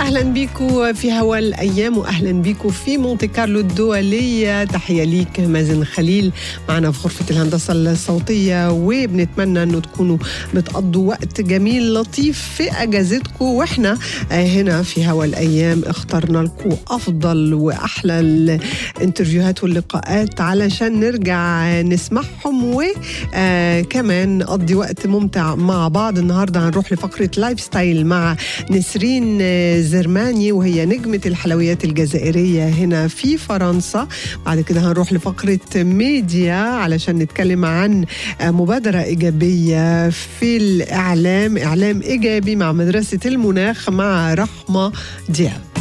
اهلا بيكم في هوا الايام واهلا بيكم في مونتي كارلو الدوليه تحيه ليك مازن خليل معنا في غرفه الهندسه الصوتيه وبنتمنى انه تكونوا بتقضوا وقت جميل لطيف في اجازتكم واحنا هنا في هوا الايام اخترنا لكم افضل واحلى الانترفيوهات واللقاءات علشان نرجع نسمعهم وكمان نقضي وقت ممتع مع بعض النهارده هنروح لفقره لايف ستايل مع نسرين زرماني وهي نجمة الحلويات الجزائرية هنا في فرنسا بعد كده هنروح لفقرة ميديا علشان نتكلم عن مبادرة إيجابية في الإعلام إعلام إيجابي مع مدرسة المناخ مع رحمة دياب